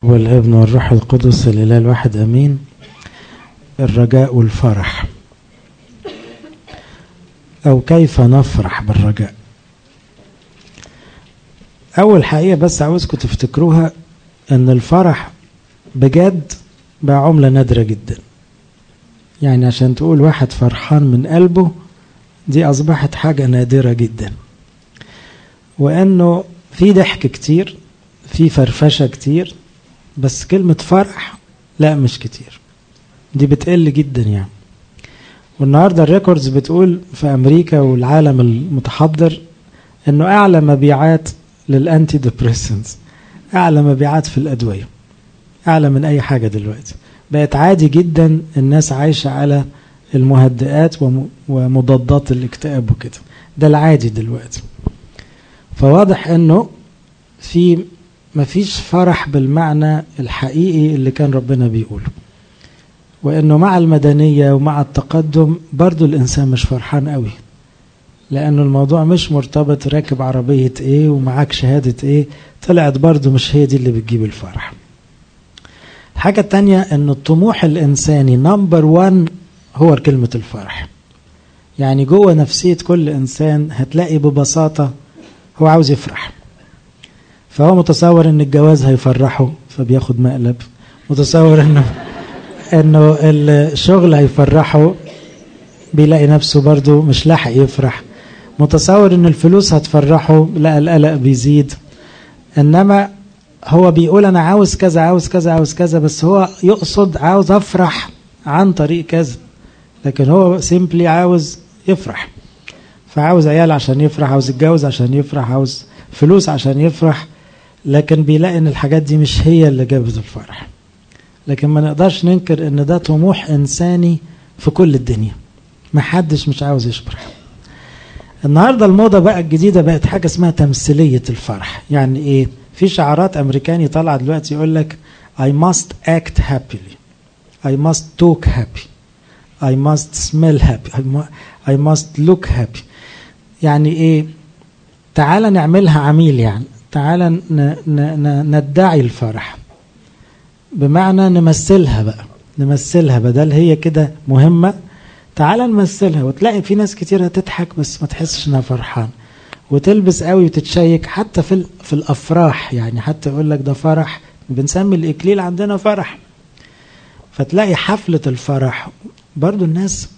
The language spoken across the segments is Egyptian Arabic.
والابن والروح القدس الإله الواحد أمين الرجاء والفرح أو كيف نفرح بالرجاء أول حقيقة بس عاوزكم تفتكروها أن الفرح بجد بقى عملة نادرة جدا يعني عشان تقول واحد فرحان من قلبه دي أصبحت حاجة نادرة جدا وأنه في ضحك كتير في فرفشة كتير بس كلمة فرح لا مش كتير دي بتقل جدا يعني والنهارده الريكوردز بتقول في امريكا والعالم المتحضر انه اعلى مبيعات للانتي ديبريسنتس اعلى مبيعات في الادويه اعلى من اي حاجه دلوقتي بقت عادي جدا الناس عايشه على المهدئات ومضادات الاكتئاب وكده ده العادي دلوقتي فواضح انه في مفيش فرح بالمعنى الحقيقي اللي كان ربنا بيقوله وانه مع المدنيه ومع التقدم برضو الانسان مش فرحان قوي لانه الموضوع مش مرتبط راكب عربيه ايه ومعاك شهاده ايه طلعت برضو مش هي دي اللي بتجيب الفرح الحاجه التانية ان الطموح الانساني نمبر وان هو كلمه الفرح يعني جوه نفسيه كل انسان هتلاقي ببساطه هو عاوز يفرح فهو متصور ان الجواز هيفرحه فبياخد مقلب متصور انه انه الشغل هيفرحه بيلاقي نفسه برضه مش لاحق يفرح متصور ان الفلوس هتفرحه لا القلق بيزيد انما هو بيقول انا عاوز كذا عاوز كذا عاوز كذا بس هو يقصد عاوز افرح عن طريق كذا لكن هو سيمبلي عاوز يفرح فعاوز عيال عشان يفرح عاوز يتجوز عشان يفرح عاوز فلوس عشان يفرح لكن بيلاقي ان الحاجات دي مش هي اللي جابت الفرح لكن ما نقدرش ننكر ان ده طموح انساني في كل الدنيا ما حدش مش عاوز يفرح النهارده الموضه بقى الجديده بقت حاجه اسمها تمثيليه الفرح يعني ايه في شعارات امريكاني طالعه دلوقتي يقول لك I must act happily I must talk happy I must smell happy I must look happy يعني ايه تعال نعملها عميل يعني تعال ندعي الفرح بمعنى نمثلها بقى نمثلها بدل هي كده مهمة تعال نمثلها وتلاقي في ناس كتير هتضحك بس ما تحسش انها فرحان وتلبس قوي وتتشيك حتى في في الافراح يعني حتى يقول لك ده فرح بنسمي الاكليل عندنا فرح فتلاقي حفلة الفرح برضو الناس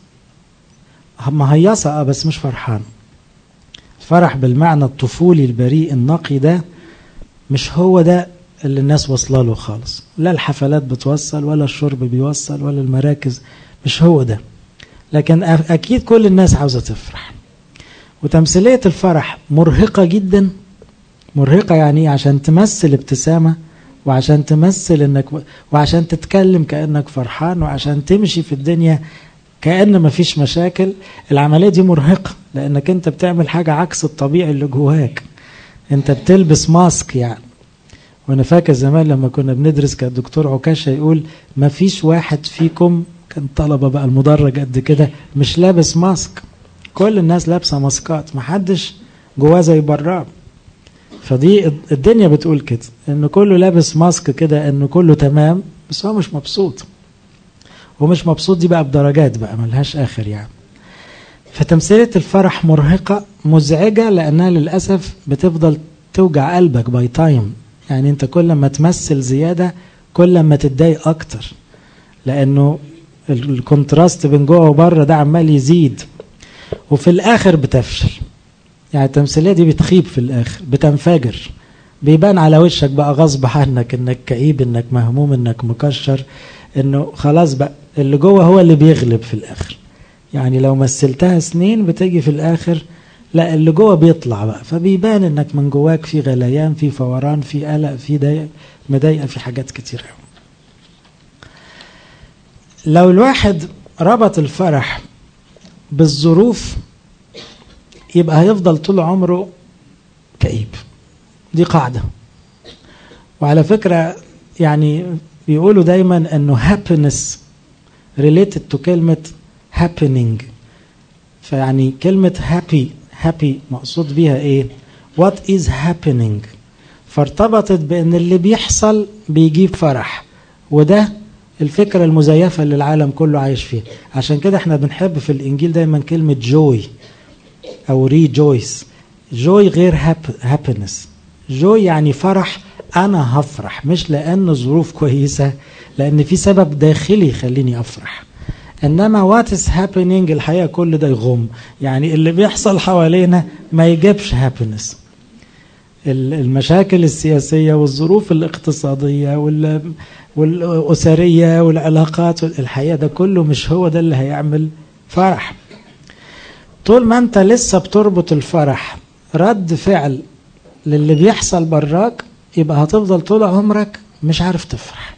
مهيصة اه بس مش فرحان فرح بالمعنى الطفولي البريء النقي ده مش هو ده اللي الناس واصله له خالص لا الحفلات بتوصل ولا الشرب بيوصل ولا المراكز مش هو ده لكن اكيد كل الناس عاوزه تفرح وتمثيليه الفرح مرهقه جدا مرهقه يعني عشان تمثل ابتسامه وعشان تمثل انك وعشان تتكلم كانك فرحان وعشان تمشي في الدنيا كأن مفيش مشاكل العملية دي مرهقة لأنك أنت بتعمل حاجة عكس الطبيعي اللي جواك أنت بتلبس ماسك يعني وأنا فاكر زمان لما كنا بندرس كان الدكتور عكاشة يقول مفيش واحد فيكم كان طلبة بقى المدرج قد كده مش لابس ماسك كل الناس لابسة ماسكات محدش جواه زي براه فدي الدنيا بتقول كده ان كله لابس ماسك كده ان كله تمام بس هو مش مبسوط ومش مبسوط دي بقى بدرجات بقى ملهاش اخر يعني فتمثيلية الفرح مرهقة مزعجة لأنها للأسف بتفضل توجع قلبك باي تايم يعني أنت كل ما تمثل زيادة كل ما تتضايق أكتر لأنه الكونتراست بين جوه وبره ده عمال يزيد وفي الآخر بتفشل يعني التمثيلية دي بتخيب في الآخر بتنفجر بيبان على وشك بقى غصب عنك انك كئيب انك مهموم انك مكشر انه خلاص بقى اللي جوه هو اللي بيغلب في الاخر يعني لو مثلتها سنين بتيجي في الاخر لا اللي جوه بيطلع بقى فبيبان انك من جواك في غليان في فوران في قلق في ضيق مضايقه في حاجات كتير قوي لو الواحد ربط الفرح بالظروف يبقى هيفضل طول عمره كئيب دي قاعده وعلى فكره يعني بيقولوا دايما انه happiness related to كلمة happening فيعني كلمة happy happy مقصود بيها ايه what is happening فارتبطت بان اللي بيحصل بيجيب فرح وده الفكرة المزيفة اللي العالم كله عايش فيها عشان كده احنا بنحب في الانجيل دايما كلمة جوي او ريجويس جوي غير هابينس جوي يعني فرح انا هفرح مش لان ظروف كويسة لان في سبب داخلي يخليني افرح انما وات از هابينج الحقيقه كل ده يغم يعني اللي بيحصل حوالينا ما يجيبش هابينس المشاكل السياسيه والظروف الاقتصاديه والاسريه والعلاقات الحقيقه ده كله مش هو ده اللي هيعمل فرح طول ما انت لسه بتربط الفرح رد فعل للي بيحصل براك يبقى هتفضل طول عمرك مش عارف تفرح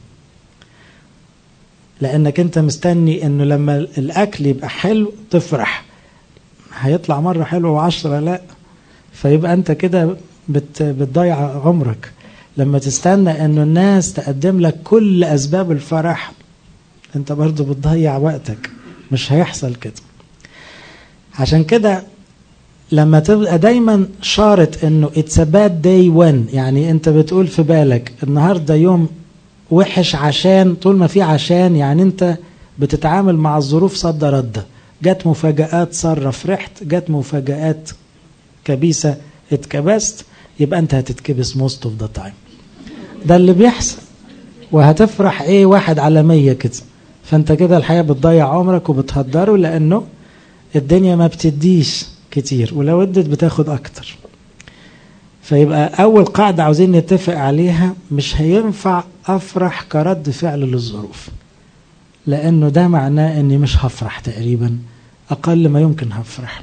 لانك انت مستني انه لما الاكل يبقى حلو تفرح هيطلع مره حلو وعشرة لا فيبقى انت كده بت بتضيع عمرك لما تستنى انه الناس تقدم لك كل اسباب الفرح انت برضو بتضيع وقتك مش هيحصل كده عشان كده لما تبقى دايما شارط انه اتس باد داي وين يعني انت بتقول في بالك النهارده يوم وحش عشان طول ما في عشان يعني انت بتتعامل مع الظروف صد رد جت مفاجآت سارة فرحت جت مفاجآت كبيسة اتكبست يبقى انت هتتكبس موست اوف ذا تايم ده اللي بيحصل وهتفرح ايه واحد على مية كده فانت كده الحقيقة بتضيع عمرك وبتهدره لانه الدنيا ما بتديش كتير ولو ادت بتاخد اكتر فيبقى اول قاعدة عاوزين نتفق عليها مش هينفع افرح كرد فعل للظروف لانه ده معناه اني مش هفرح تقريبا اقل ما يمكن هفرح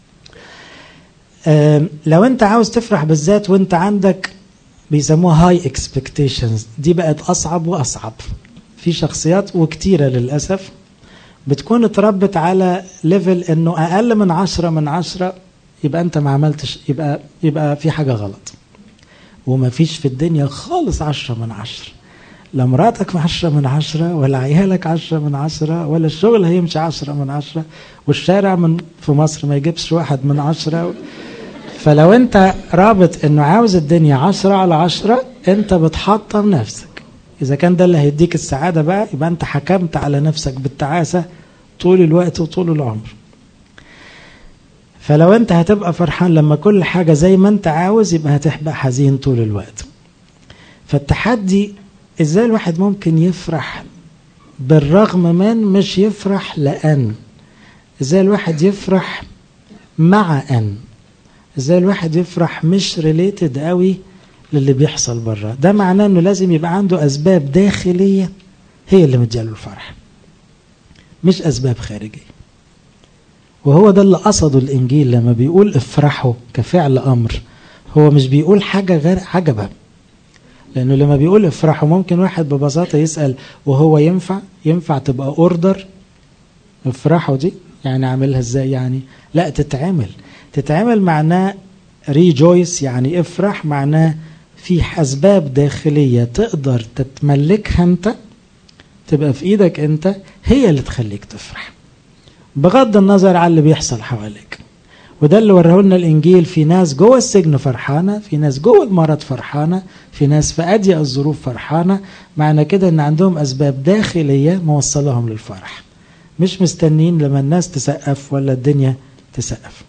لو انت عاوز تفرح بالذات وانت عندك بيسموها هاي اكسبكتيشنز دي بقت اصعب واصعب في شخصيات وكتيرة للأسف بتكون اتربت على ليفل انه اقل من عشرة من عشرة يبقى انت ما عملتش يبقى يبقى في حاجة غلط وما فيش في الدنيا خالص عشرة من عشرة لا مراتك عشرة من عشرة ولا عيالك عشرة من عشرة ولا الشغل هيمشي عشرة من عشرة والشارع من في مصر ما يجيبش واحد من عشرة فلو انت رابط انه عاوز الدنيا عشرة على عشرة انت بتحطم نفسك اذا كان ده اللي هيديك السعادة بقى يبقى انت حكمت على نفسك بالتعاسة طول الوقت وطول العمر فلو انت هتبقى فرحان لما كل حاجة زي ما انت عاوز يبقى هتبقى حزين طول الوقت فالتحدي ازاي الواحد ممكن يفرح بالرغم من مش يفرح لأن ازاي الواحد يفرح مع أن ازاي الواحد يفرح مش ريليتد قوي للي بيحصل بره ده معناه انه لازم يبقى عنده اسباب داخليه هي اللي مدياله الفرح مش اسباب خارجيه وهو ده اللي قصده الانجيل لما بيقول افرحوا كفعل امر هو مش بيقول حاجه غير عجبه لانه لما بيقول افرحوا ممكن واحد ببساطه يسال وهو ينفع ينفع تبقى اوردر افرحوا دي يعني اعملها ازاي يعني لا تتعمل تتعمل معناه ريجويس يعني افرح معناه في اسباب داخليه تقدر تتملكها انت تبقى في ايدك انت هي اللي تخليك تفرح بغض النظر على اللي بيحصل حواليك وده اللي وراه لنا الانجيل في ناس جوه السجن فرحانه في ناس جوه المرض فرحانه في ناس في اضيق الظروف فرحانه معنى كده ان عندهم اسباب داخليه موصلهم للفرح مش مستنين لما الناس تسقف ولا الدنيا تسقف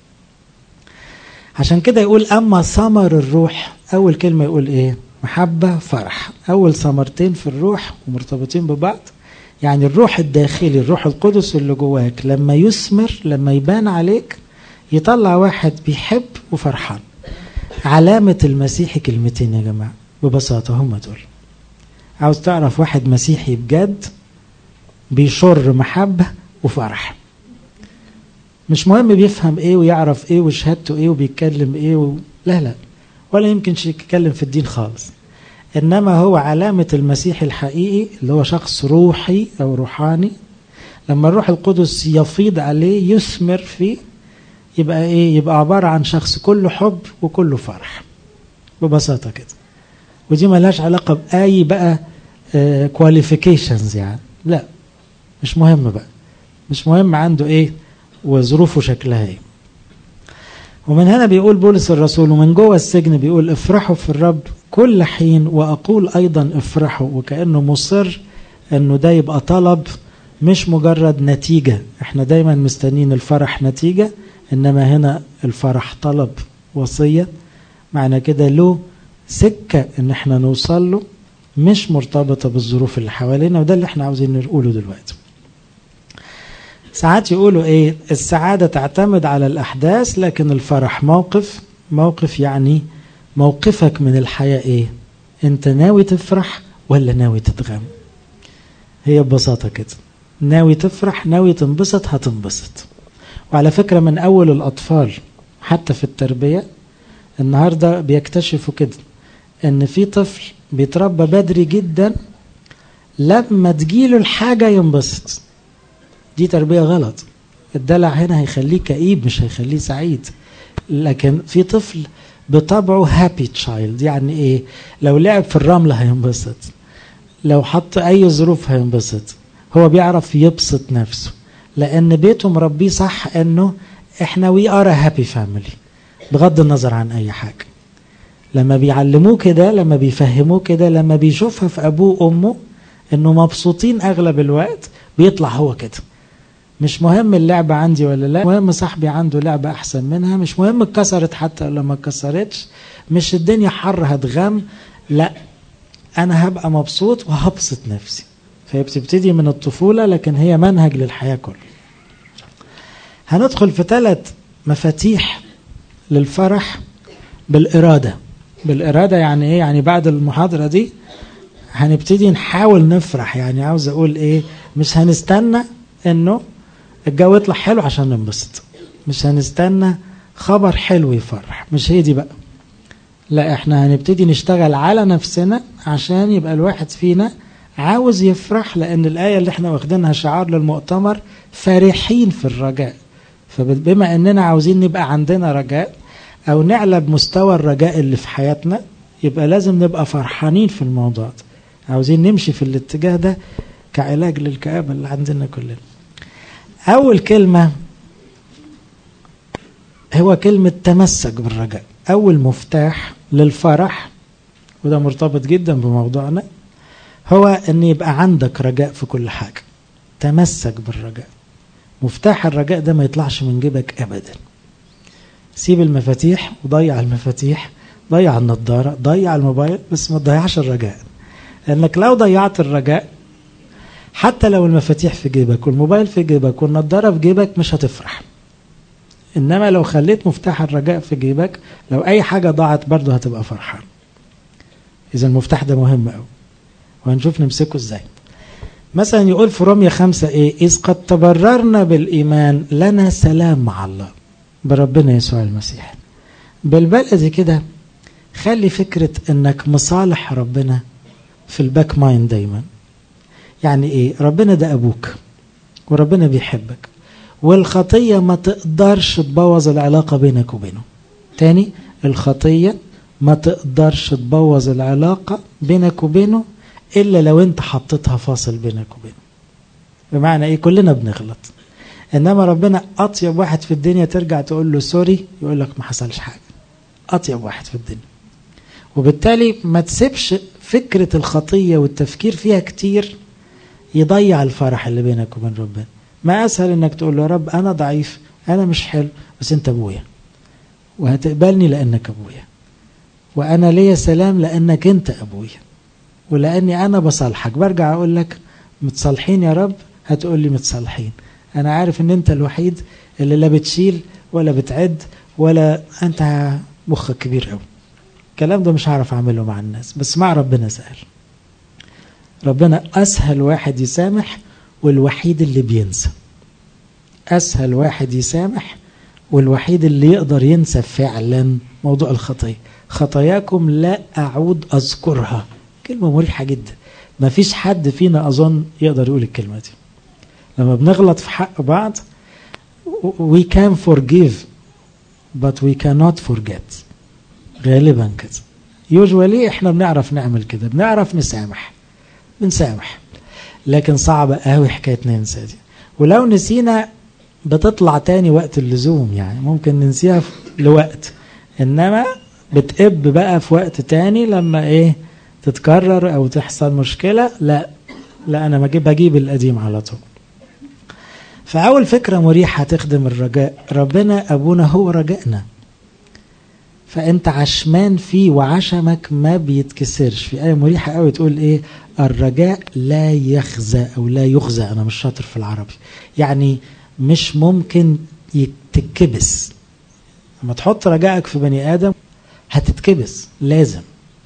عشان كده يقول اما ثمر الروح اول كلمه يقول ايه محبه فرح اول ثمرتين في الروح ومرتبطين ببعض يعني الروح الداخلي الروح القدس اللي جواك لما يثمر لما يبان عليك يطلع واحد بيحب وفرحان علامة المسيحي كلمتين يا جماعة ببساطة هم دول عاوز تعرف واحد مسيحي بجد بيشر محبة وفرح مش مهم بيفهم ايه ويعرف ايه وشهادته ايه وبيتكلم ايه و... لا لا ولا يمكن يتكلم في الدين خالص انما هو علامة المسيح الحقيقي اللي هو شخص روحي او روحاني لما الروح القدس يفيض عليه يثمر فيه يبقى ايه يبقى عبارة عن شخص كله حب وكله فرح ببساطة كده ودي ملهاش علاقة بأي بقى كواليفيكيشنز يعني لا مش مهم بقى مش مهم عنده ايه وظروفه شكلها ايه ومن هنا بيقول بولس الرسول ومن جوه السجن بيقول افرحوا في الرب كل حين وأقول أيضا افرحوا وكأنه مصر أنه ده يبقى طلب مش مجرد نتيجة احنا دايما مستنين الفرح نتيجة إنما هنا الفرح طلب وصية معنى كده له سكة إن احنا نوصل له مش مرتبطة بالظروف اللي حوالينا وده اللي احنا عاوزين نقوله دلوقتي ساعات يقولوا ايه السعادة تعتمد على الأحداث لكن الفرح موقف موقف يعني موقفك من الحياة ايه انت ناوي تفرح ولا ناوي تتغم هي ببساطة كده ناوي تفرح ناوي تنبسط هتنبسط وعلى فكرة من أول الأطفال حتى في التربية النهاردة بيكتشفوا كده ان في طفل بيتربى بدري جدا لما تجيله الحاجة ينبسط دي تربية غلط الدلع هنا هيخليه كئيب مش هيخليه سعيد لكن في طفل بطبعه هابي تشايلد يعني ايه لو لعب في الرملة هينبسط لو حط اي ظروف هينبسط هو بيعرف يبسط نفسه لان بيته مربيه صح انه احنا وي ار هابي فاميلي بغض النظر عن اي حاجه لما بيعلموه كده لما بيفهموه كده لما بيشوفها في ابوه وامه انه مبسوطين اغلب الوقت بيطلع هو كده مش مهم اللعبة عندي ولا لا مهم صاحبي عنده لعبة أحسن منها مش مهم اتكسرت حتى لو ما اتكسرتش مش الدنيا حر هتغم لا أنا هبقى مبسوط وهبسط نفسي فهي بتبتدي من الطفولة لكن هي منهج للحياة كله هندخل في ثلاث مفاتيح للفرح بالإرادة بالإرادة يعني إيه يعني بعد المحاضرة دي هنبتدي نحاول نفرح يعني عاوز أقول إيه مش هنستنى إنه الجو يطلع حلو عشان ننبسط مش هنستنى خبر حلو يفرح مش هي دي بقى لا احنا هنبتدي نشتغل على نفسنا عشان يبقى الواحد فينا عاوز يفرح لان الآية اللي احنا واخدينها شعار للمؤتمر فرحين في الرجاء فبما اننا عاوزين نبقى عندنا رجاء او نعلى بمستوى الرجاء اللي في حياتنا يبقى لازم نبقى فرحانين في الموضوع ده عاوزين نمشي في الاتجاه ده كعلاج للكآبة اللي عندنا كلنا أول كلمة هو كلمة تمسك بالرجاء أول مفتاح للفرح وده مرتبط جدا بموضوعنا هو أن يبقى عندك رجاء في كل حاجة تمسك بالرجاء مفتاح الرجاء ده ما يطلعش من جيبك أبدا سيب المفاتيح وضيع المفاتيح ضيع النضارة ضيع الموبايل بس ما تضيعش الرجاء لأنك لو ضيعت الرجاء حتى لو المفاتيح في جيبك والموبايل في جيبك والنضارة في جيبك مش هتفرح إنما لو خليت مفتاح الرجاء في جيبك لو أي حاجة ضاعت برضه هتبقى فرحان إذا المفتاح ده مهم أوي وهنشوف نمسكه إزاي مثلا يقول في رومية خمسة إيه إذ قد تبررنا بالإيمان لنا سلام مع الله بربنا يسوع المسيح بالبلدي كده خلي فكرة إنك مصالح ربنا في الباك مايند دايما يعني ايه ربنا ده ابوك وربنا بيحبك والخطية ما تقدرش تبوظ العلاقة بينك وبينه تاني الخطية ما تقدرش تبوظ العلاقة بينك وبينه إلا لو أنت حطيتها فاصل بينك وبينه بمعنى إيه كلنا بنغلط إنما ربنا أطيب واحد في الدنيا ترجع تقول له سوري يقول لك ما حصلش حاجة أطيب واحد في الدنيا وبالتالي ما تسيبش فكرة الخطية والتفكير فيها كتير يضيع الفرح اللي بينك وبين ربنا ما أسهل إنك تقول له يا رب أنا ضعيف أنا مش حلو بس أنت أبويا وهتقبلني لأنك أبويا وأنا ليا سلام لأنك أنت أبويا ولأني أنا بصالحك برجع أقول لك متصالحين يا رب هتقول لي متصالحين أنا عارف إن أنت الوحيد اللي لا بتشيل ولا بتعد ولا أنت مخك كبير قوي الكلام ده مش هعرف أعمله مع الناس بس مع ربنا سهل ربنا أسهل واحد يسامح والوحيد اللي بينسى أسهل واحد يسامح والوحيد اللي يقدر ينسى فعلا موضوع الخطية خطاياكم لا أعود أذكرها كلمة مريحة جدا ما فيش حد فينا أظن يقدر يقول الكلمة دي لما بنغلط في حق بعض we can forgive but we cannot forget غالبا كده usually احنا بنعرف نعمل كده بنعرف نسامح بنسامح لكن صعبة قوي حكاية ننسى دي ولو نسينا بتطلع تاني وقت اللزوم يعني ممكن ننسيها لوقت انما بتقب بقى في وقت تاني لما ايه تتكرر او تحصل مشكله لا لا انا بجيب بجيب القديم على طول فاول فكره مريحه تخدم الرجاء ربنا ابونا هو رجائنا فانت عشمان فيه وعشمك ما بيتكسرش في ايه مريحه قوي تقول ايه الرجاء لا يخزى او لا يخزى انا مش شاطر في العربي يعني مش ممكن تتكبس لما تحط رجائك في بني ادم هتتكبس لازم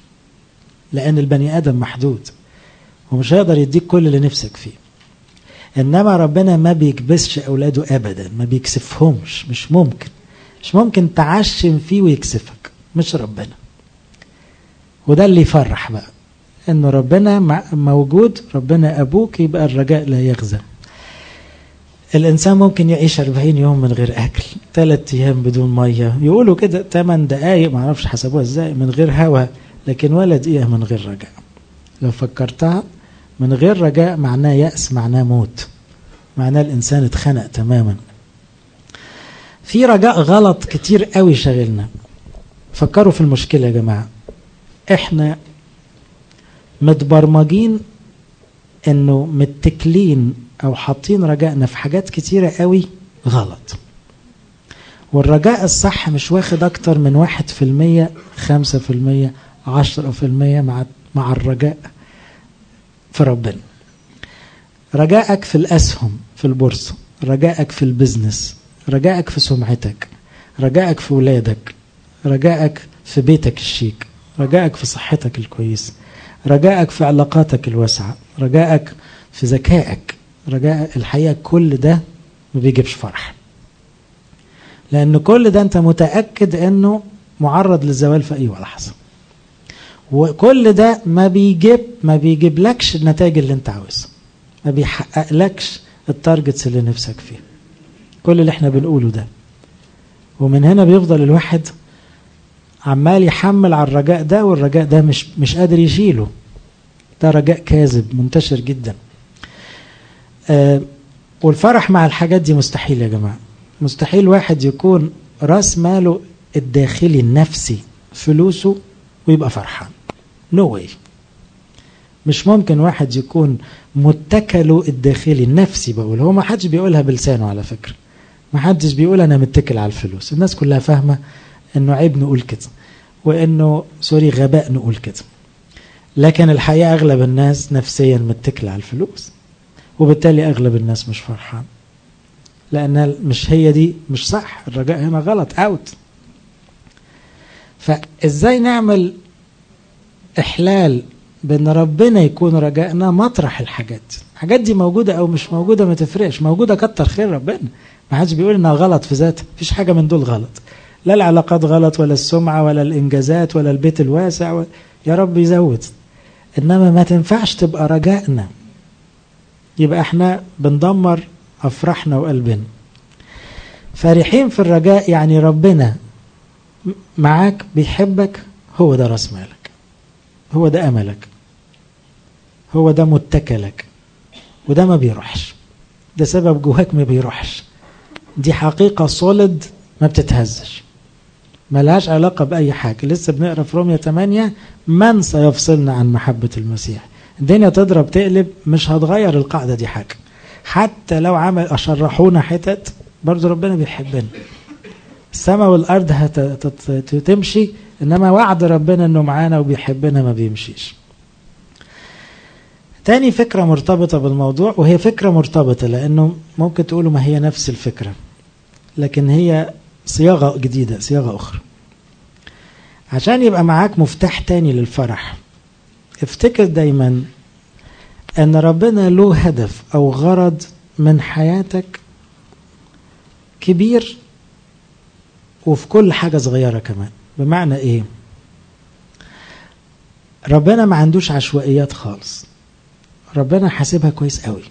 لان البني ادم محدود ومش هيقدر يديك كل اللي نفسك فيه انما ربنا ما بيكبسش اولاده ابدا ما بيكسفهمش مش ممكن مش ممكن تعشم فيه ويكسفك مش ربنا وده اللي يفرح بقى انه ربنا موجود ربنا ابوك يبقى الرجاء لا يغزى الانسان ممكن يعيش 40 يوم من غير اكل ثلاث ايام بدون ميه يقولوا كده 8 دقائق ما اعرفش حسبوها ازاي من غير هواء لكن ولا دقيقه من غير رجاء لو فكرتها من غير رجاء معناه يأس معناه موت معناه الإنسان اتخنق تماما في رجاء غلط كتير قوي شغلنا فكروا في المشكلة يا جماعة احنا متبرمجين انه متكلين او حاطين رجائنا في حاجات كتيرة قوي غلط والرجاء الصح مش واخد اكتر من واحد في المية خمسة في المية عشرة في المية مع, مع الرجاء في ربنا رجائك في الأسهم في البورصة رجائك في البزنس رجائك في سمعتك رجائك في ولادك رجائك في بيتك الشيك رجائك في صحتك الكويسة رجائك في علاقاتك الواسعة رجائك في ذكائك رجاء الحقيقة كل ده ما بيجيبش فرح لأن كل ده أنت متأكد أنه معرض للزوال في أي لحظة وكل ده ما بيجيب ما بيجيب لكش النتائج اللي انت عاوزها ما بيحقق لكش التارجتس اللي نفسك فيه كل اللي احنا بنقوله ده ومن هنا بيفضل الواحد عمال يحمل على الرجاء ده والرجاء ده مش مش قادر يشيله ده رجاء كاذب منتشر جدا آه والفرح مع الحاجات دي مستحيل يا جماعه مستحيل واحد يكون راس ماله الداخلي النفسي فلوسه ويبقى فرحان نو no واي مش ممكن واحد يكون متكله الداخلي النفسي بقول هو ما حدش بيقولها بلسانه على فكرة ما حدش بيقول انا متكل على الفلوس الناس كلها فاهمة انه عيب نقول كده وانه سوري غباء نقول كده لكن الحقيقة اغلب الناس نفسيا متكل على الفلوس وبالتالي اغلب الناس مش فرحان لان مش هي دي مش صح الرجاء هنا غلط اوت فازاي نعمل احلال بان ربنا يكون رجائنا مطرح الحاجات الحاجات دي موجودة او مش موجودة ما تفرقش موجودة كتر خير ربنا ما حدش بيقول انها غلط في ذاتها مفيش حاجة من دول غلط لا العلاقات غلط ولا السمعة ولا الانجازات ولا البيت الواسع و... يا رب يزود انما ما تنفعش تبقى رجائنا يبقى احنا بندمر افراحنا وقلبنا فرحين في الرجاء يعني ربنا معاك بيحبك هو ده راس مالك هو ده املك هو ده متكلك وده ما بيروحش ده سبب جواك ما بيروحش دي حقيقة صولد ما بتتهزش ملهاش علاقة بأي حاجة لسه بنقرا في رومية 8 من سيفصلنا عن محبة المسيح الدنيا تضرب تقلب مش هتغير القاعدة دي حاجة حتى لو عمل أشرحونا حتت برضو ربنا بيحبنا السماء والأرض هتمشي إنما وعد ربنا إنه معانا وبيحبنا ما بيمشيش تاني فكرة مرتبطة بالموضوع وهي فكرة مرتبطة لأنه ممكن تقولوا ما هي نفس الفكرة لكن هي صياغة جديدة صياغة أخرى عشان يبقى معاك مفتاح تاني للفرح افتكر دايما أن ربنا له هدف أو غرض من حياتك كبير وفي كل حاجة صغيرة كمان بمعنى إيه ربنا ما عندوش عشوائيات خالص ربنا حاسبها كويس قوي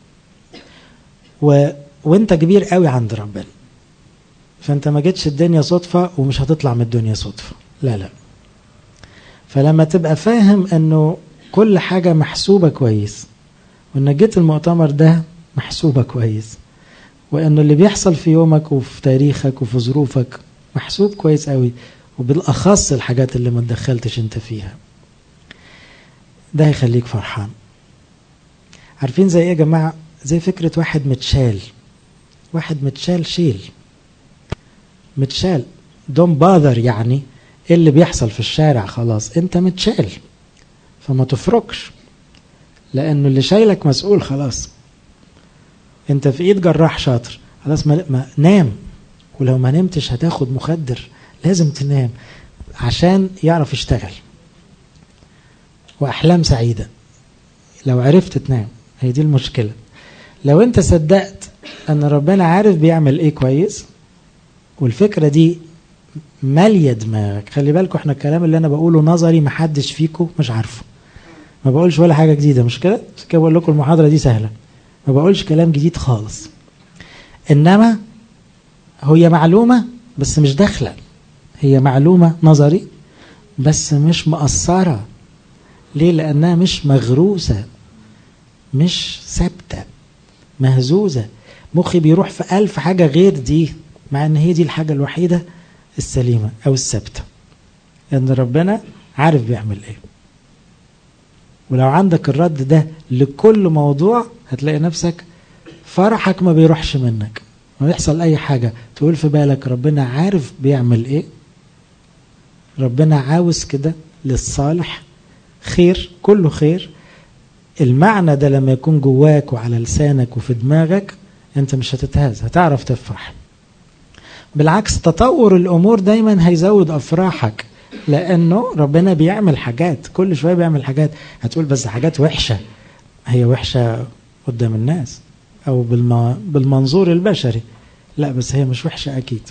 و... وانت كبير قوي عند ربنا فانت ما جيتش الدنيا صدفة ومش هتطلع من الدنيا صدفة لا لا فلما تبقى فاهم انه كل حاجة محسوبة كويس وانك جيت المؤتمر ده محسوبة كويس وانه اللي بيحصل في يومك وفي تاريخك وفي ظروفك محسوب كويس قوي وبالاخص الحاجات اللي ما تدخلتش انت فيها ده هيخليك فرحان عارفين زي ايه يا جماعه زي فكره واحد متشال واحد متشال شيل متشال دون باذر يعني ايه اللي بيحصل في الشارع خلاص انت متشال فما تفركش لانه اللي شايلك مسؤول خلاص انت في ايد جراح شاطر خلاص ما, ما نام ولو ما نمتش هتاخد مخدر لازم تنام عشان يعرف يشتغل واحلام سعيده لو عرفت تنام هي دي المشكله لو انت صدقت ان ربنا عارف بيعمل ايه كويس والفكره دي ماليه دماغك خلي بالكم احنا الكلام اللي انا بقوله نظري محدش فيكم مش عارفه ما بقولش ولا حاجه جديده مش كده كده بقول لكم المحاضره دي سهله ما بقولش كلام جديد خالص انما هي معلومه بس مش داخله هي معلومه نظري بس مش مأثره ليه لانها مش مغروسه مش ثابته مهزوزه مخي بيروح في ألف حاجه غير دي مع ان هي دي الحاجه الوحيده السليمه او الثابته ان ربنا عارف بيعمل ايه ولو عندك الرد ده لكل موضوع هتلاقي نفسك فرحك ما بيروحش منك ما يحصل اي حاجه تقول في بالك ربنا عارف بيعمل ايه ربنا عاوز كده للصالح خير كله خير المعنى ده لما يكون جواك وعلى لسانك وفي دماغك انت مش هتتهز هتعرف تفرح بالعكس تطور الامور دايما هيزود افراحك لانه ربنا بيعمل حاجات كل شويه بيعمل حاجات هتقول بس حاجات وحشه هي وحشه قدام الناس او بالمنظور البشري لا بس هي مش وحشه اكيد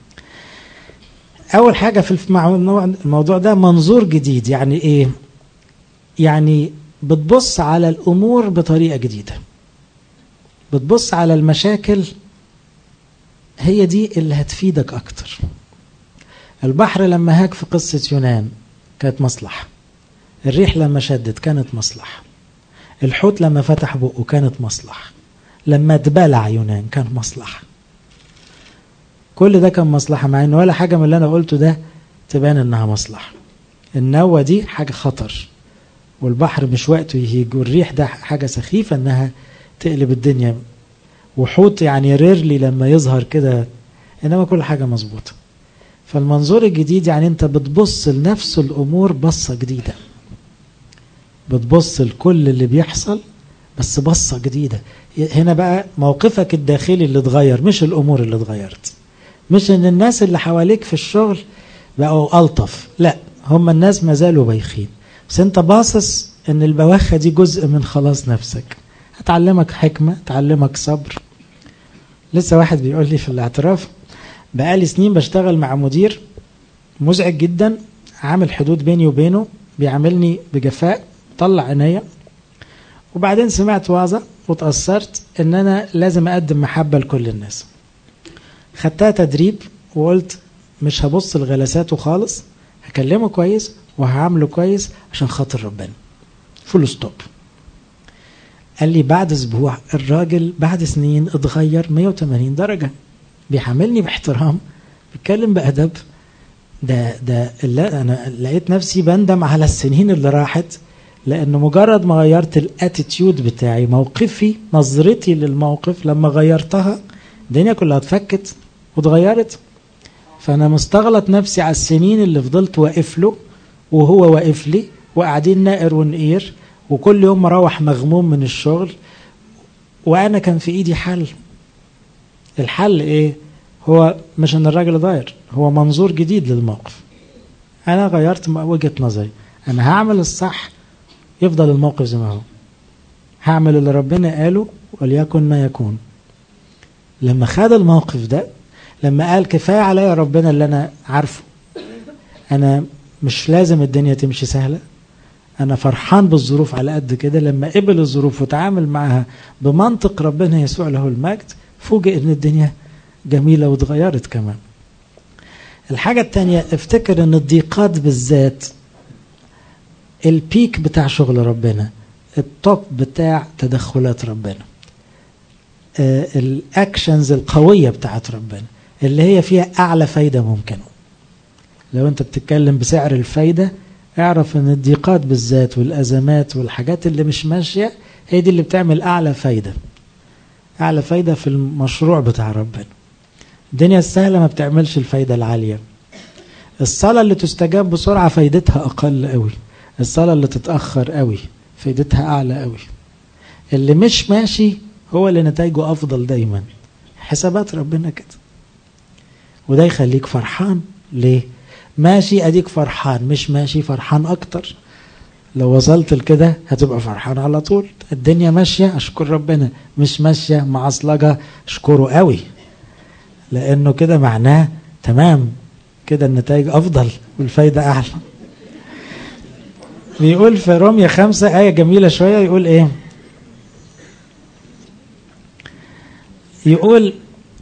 اول حاجه في الموضوع ده منظور جديد يعني ايه يعني بتبص على الامور بطريقه جديده بتبص على المشاكل هي دي اللي هتفيدك اكتر البحر لما هاك في قصة يونان كانت مصلحة الريح لما شدت كانت مصلحة الحوت لما فتح بقه كانت مصلحة لما اتبلع يونان كان مصلحة كل ده كان مصلحة مع ان ولا حاجة من اللي انا قلته ده تبان انها مصلحة النوة دي حاجة خطر والبحر مش وقته يهيج والريح ده حاجة سخيفة انها تقلب الدنيا وحوت يعني ريرلي لما يظهر كده انما كل حاجة مظبوطة فالمنظور الجديد يعني انت بتبص لنفس الامور بصة جديدة بتبص لكل اللي بيحصل بس بصة جديدة هنا بقى موقفك الداخلي اللي اتغير مش الامور اللي اتغيرت مش ان الناس اللي حواليك في الشغل بقوا الطف لا هم الناس ما زالوا بايخين بس انت باصص ان البواخة دي جزء من خلاص نفسك هتعلمك حكمة تعلمك صبر لسه واحد بيقول لي في الاعتراف بقالي سنين بشتغل مع مدير مزعج جدا عامل حدود بيني وبينه بيعاملني بجفاء طلع عينيا وبعدين سمعت وعظة وتأثرت ان انا لازم اقدم محبة لكل الناس خدتها تدريب وقلت مش هبص لغلاساته خالص هكلمه كويس وهعامله كويس عشان خاطر ربنا فول ستوب قال لي بعد اسبوع الراجل بعد سنين اتغير 180 درجه بيحملني باحترام بيتكلم بأدب ده ده اللي انا لقيت نفسي بندم على السنين اللي راحت لانه مجرد ما غيرت الاتيتيود بتاعي موقفي نظرتي للموقف لما غيرتها الدنيا كلها اتفكت واتغيرت فانا مستغلط نفسي على السنين اللي فضلت واقف له وهو واقف لي وقاعدين نائر ونقير وكل يوم مروح مغموم من الشغل وانا كان في ايدي حل الحل ايه هو مش ان الراجل ضاير هو منظور جديد للموقف انا غيرت وجهه نظري انا هعمل الصح يفضل الموقف زي ما هو هعمل اللي ربنا قاله وليكن ما يكون لما خد الموقف ده لما قال كفايه عليا ربنا اللي انا عارفه انا مش لازم الدنيا تمشي سهله انا فرحان بالظروف على قد كده لما قبل الظروف وتعامل معها بمنطق ربنا يسوع له المجد فوجئ ان الدنيا جميله واتغيرت كمان الحاجة التانية افتكر ان الضيقات بالذات البيك بتاع شغل ربنا التوب بتاع تدخلات ربنا آه الاكشنز القوية بتاعت ربنا اللي هي فيها أعلى فايدة ممكنة لو أنت بتتكلم بسعر الفايدة اعرف أن الضيقات بالذات والأزمات والحاجات اللي مش ماشية هي دي اللي بتعمل أعلى فايدة أعلى فايدة في المشروع بتاع ربنا الدنيا السهلة ما بتعملش الفايدة العالية الصلاة اللي تستجاب بسرعة فايدتها أقل قوي الصلاة اللي تتأخر قوي فايدتها أعلى قوي اللي مش ماشي هو اللي نتائجه أفضل دايما حسابات ربنا كده وده يخليك فرحان ليه ماشي أديك فرحان مش ماشي فرحان أكتر لو وصلت لكده هتبقى فرحان على طول الدنيا ماشية أشكر ربنا مش ماشية معصلجة أشكره قوي لأنه كده معناه تمام كده النتائج أفضل والفايدة أعلى بيقول في رومية خمسة آية جميلة شوية يقول إيه يقول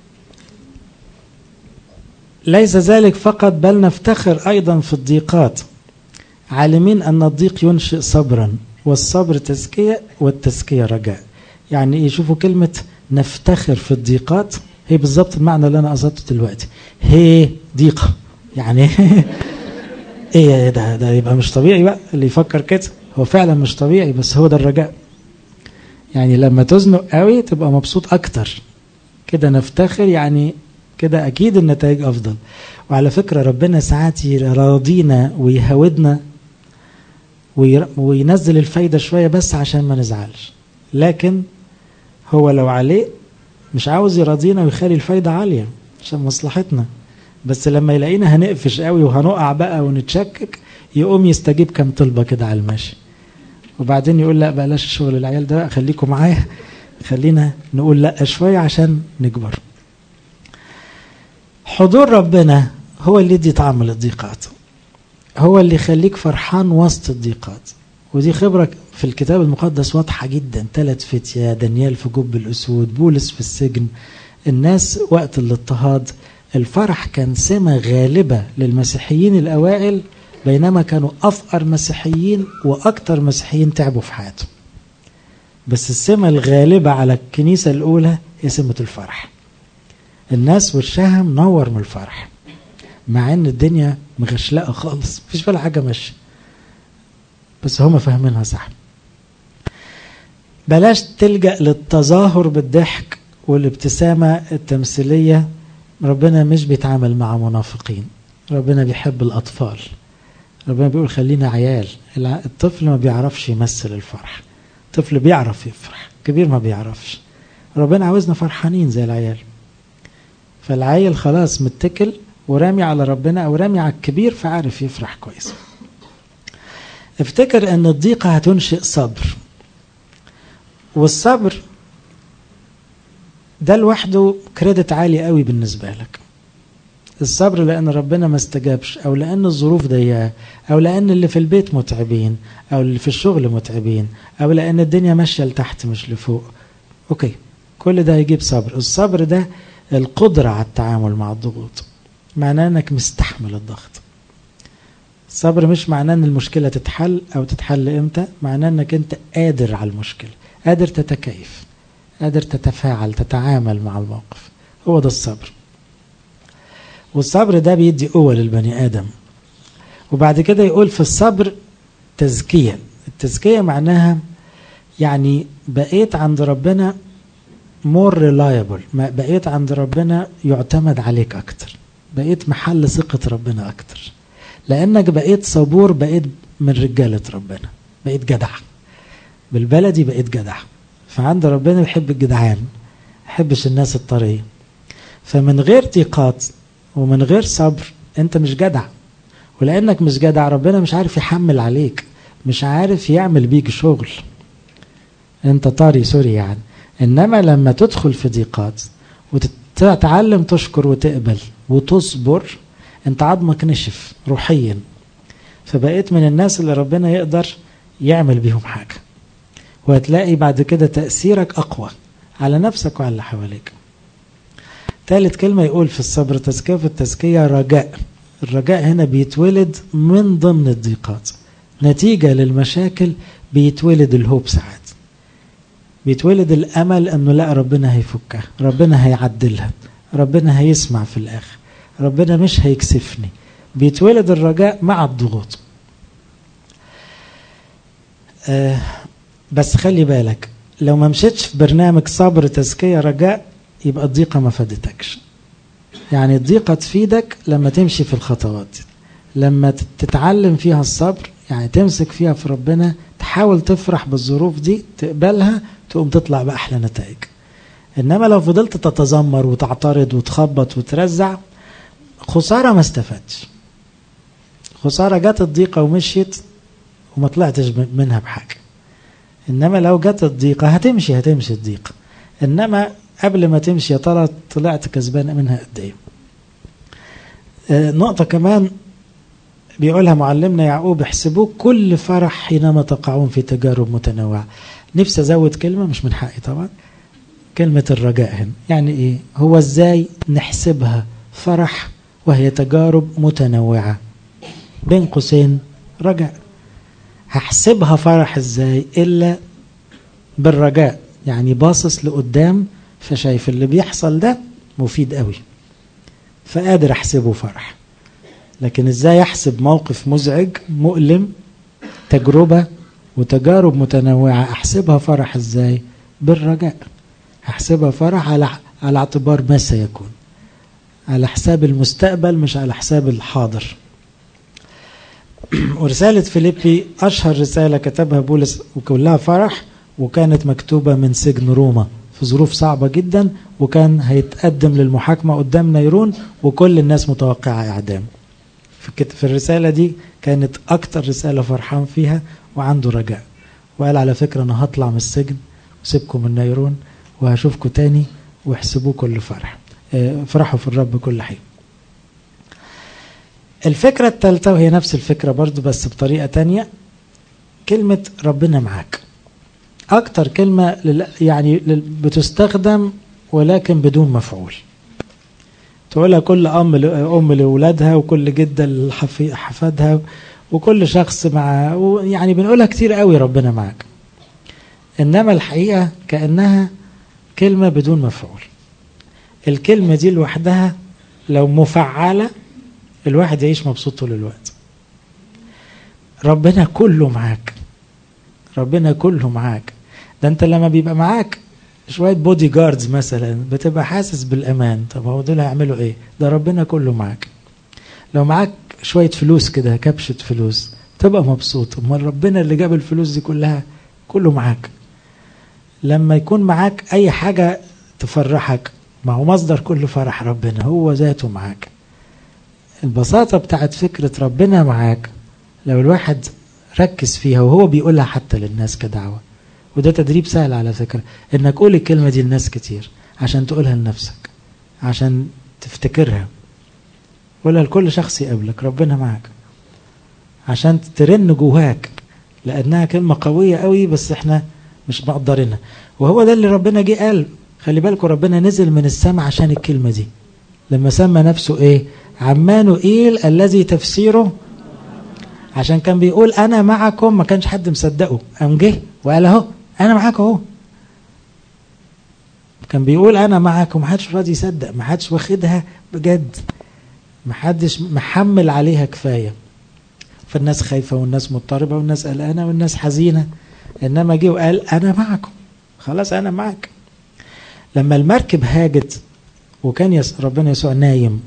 ليس ذلك فقط بل نفتخر أيضا في الضيقات عالمين أن الضيق ينشئ صبرا والصبر تزكية والتزكية رجاء يعني إيه شوفوا كلمة نفتخر في الضيقات هي بالظبط المعنى اللي أنا قصدته دلوقتي هي ضيقة يعني ايه ده ده يبقى مش طبيعي بقى اللي يفكر كده هو فعلا مش طبيعي بس هو ده الرجاء يعني لما تزنق قوي تبقى مبسوط اكتر كده نفتخر يعني كده اكيد النتائج افضل وعلى فكره ربنا ساعات يراضينا ويهودنا وينزل الفايده شويه بس عشان ما نزعلش لكن هو لو عليه مش عاوز يراضينا ويخلي الفايده عاليه عشان مصلحتنا بس لما يلاقينا هنقفش قوي وهنقع بقى ونتشكك يقوم يستجيب كام طلبه كده على الماشي وبعدين يقول لا بلاش شغل العيال ده بقى خليكم معايا خلينا نقول لا شويه عشان نكبر حضور ربنا هو اللي يدي طعم للضيقات هو اللي يخليك فرحان وسط الضيقات ودي خبرة في الكتاب المقدس واضحة جدا ثلاث فتية دانيال في جب الأسود بولس في السجن الناس وقت الاضطهاد الفرح كان سمة غالبة للمسيحيين الأوائل بينما كانوا أفقر مسيحيين وأكثر مسيحيين تعبوا في حياتهم بس السمة الغالبة على الكنيسة الأولى هي سمة الفرح الناس وشها منور من الفرح مع ان الدنيا مغشلقه خالص مفيش ولا حاجه ماشيه بس هم فاهمينها صح بلاش تلجا للتظاهر بالضحك والابتسامه التمثيليه ربنا مش بيتعامل مع منافقين ربنا بيحب الاطفال ربنا بيقول خلينا عيال الطفل ما بيعرفش يمثل الفرح الطفل بيعرف يفرح كبير ما بيعرفش ربنا عاوزنا فرحانين زي العيال فالعيل خلاص متكل ورامي على ربنا او رامي على الكبير فعارف يفرح كويس افتكر ان الضيقة هتنشئ صبر والصبر ده لوحده كريدت عالي قوي بالنسبة لك الصبر لأن ربنا ما استجابش أو لأن الظروف ضيقة أو لأن اللي في البيت متعبين أو اللي في الشغل متعبين أو لأن الدنيا ماشية لتحت مش لفوق أوكي كل ده يجيب صبر الصبر ده القدرة على التعامل مع الضغوط معناه انك مستحمل الضغط الصبر مش معناه ان المشكلة تتحل او تتحل امتى معناه انك انت قادر على المشكلة قادر تتكيف قادر تتفاعل تتعامل مع الموقف هو ده الصبر والصبر ده بيدي قوة للبني آدم وبعد كده يقول في الصبر تزكية التزكية معناها يعني بقيت عند ربنا مور ريلايبل بقيت عند ربنا يعتمد عليك أكتر بقيت محل ثقة ربنا أكتر لأنك بقيت صبور بقيت من رجالة ربنا بقيت جدع بالبلدي بقيت جدع فعند ربنا يحب الجدعان يحبش الناس الطرية فمن غير ضيقات ومن غير صبر انت مش جدع ولانك مش جدع ربنا مش عارف يحمل عليك مش عارف يعمل بيك شغل انت طري سوري يعني انما لما تدخل في ضيقات وتتعلم تشكر وتقبل وتصبر انت عظمك نشف روحيا فبقيت من الناس اللي ربنا يقدر يعمل بيهم حاجة وهتلاقي بعد كده تأثيرك أقوى على نفسك وعلى اللي حواليك ثالث كلمة يقول في الصبر تزكية في التزكية رجاء الرجاء هنا بيتولد من ضمن الضيقات نتيجة للمشاكل بيتولد الهوب ساعات بيتولد الأمل أنه لا ربنا هيفكها ربنا هيعدلها ربنا هيسمع في الآخر ربنا مش هيكسفني بيتولد الرجاء مع الضغوط آه بس خلي بالك لو ما مشيتش في برنامج صبر تزكية رجاء يبقى الضيقة ما فادتكش يعني الضيقة تفيدك لما تمشي في الخطوات دي لما تتعلم فيها الصبر يعني تمسك فيها في ربنا تحاول تفرح بالظروف دي تقبلها تقوم تطلع بأحلى نتائج إنما لو فضلت تتذمر وتعترض وتخبط وترزع خسارة ما استفدتش خسارة جت الضيقة ومشيت وما طلعتش منها بحاجة إنما لو جت الضيقة هتمشي هتمشي الضيقة إنما قبل ما تمشي يا ترى طلعت كسبان منها قد إيه آه نقطة كمان بيقولها معلمنا يعقوب احسبوه كل فرح حينما تقعون في تجارب متنوعة نفسي أزود كلمة مش من حقي طبعا كلمة الرجاء هنا يعني إيه هو إزاي نحسبها فرح وهي تجارب متنوعة بين قوسين رجاء هحسبها فرح إزاي إلا بالرجاء يعني باصص لقدام فشايف اللي بيحصل ده مفيد قوي فقادر أحسبه فرح لكن ازاي احسب موقف مزعج مؤلم تجربة وتجارب متنوعة احسبها فرح ازاي بالرجاء احسبها فرح على على اعتبار ما سيكون على حساب المستقبل مش على حساب الحاضر ورسالة فيليبي أشهر رسالة كتبها بولس وكلها فرح وكانت مكتوبة من سجن روما في ظروف صعبة جدا وكان هيتقدم للمحاكمة قدام نيرون وكل الناس متوقعة إعدام في الرسالة دي كانت أكتر رسالة فرحان فيها وعنده رجاء وقال على فكرة أنا هطلع من السجن وسيبكم من نيرون وهشوفكم تاني واحسبوه كل فرح فرحوا في الرب كل حين الفكرة الثالثة وهي نفس الفكرة برضو بس بطريقة تانية كلمة ربنا معاك أكتر كلمة يعني بتستخدم ولكن بدون مفعول تقولها كل أم أم لأولادها وكل جدة لحفادها وكل شخص مع يعني بنقولها كتير قوي ربنا معاك إنما الحقيقة كأنها كلمة بدون مفعول الكلمة دي لوحدها لو مفعلة الواحد يعيش مبسوط طول الوقت ربنا كله معاك ربنا كله معاك ده انت لما بيبقى معاك شوية بودي جاردز مثلا بتبقى حاسس بالأمان طب هو دول هيعملوا إيه؟ ده ربنا كله معاك. لو معاك شوية فلوس كده كبشة فلوس تبقى مبسوط، أمال ربنا اللي جاب الفلوس دي كلها كله معاك. لما يكون معاك أي حاجة تفرحك ما هو مصدر كل فرح ربنا هو ذاته معاك. البساطة بتاعت فكرة ربنا معاك لو الواحد ركز فيها وهو بيقولها حتى للناس كدعوة وده تدريب سهل على فكرة انك قول الكلمة دي لناس كتير عشان تقولها لنفسك عشان تفتكرها قولها لكل شخص يقابلك ربنا معك عشان ترن جواك لانها كلمة قوية قوي بس احنا مش مقدرينها وهو ده اللي ربنا جه قال خلي بالكم ربنا نزل من السماء عشان الكلمة دي لما سمى نفسه ايه عمانوئيل الذي تفسيره عشان كان بيقول انا معكم ما كانش حد مصدقه قام جه وقال اهو انا معاك اهو كان بيقول انا معاكم محدش راضي يصدق محدش واخدها بجد محدش محمل عليها كفايه فالناس خايفه والناس مضطربه والناس قلقانه والناس حزينه انما جه وقال انا معكم خلاص انا معك لما المركب هاجت وكان يس ربنا يسوع نايم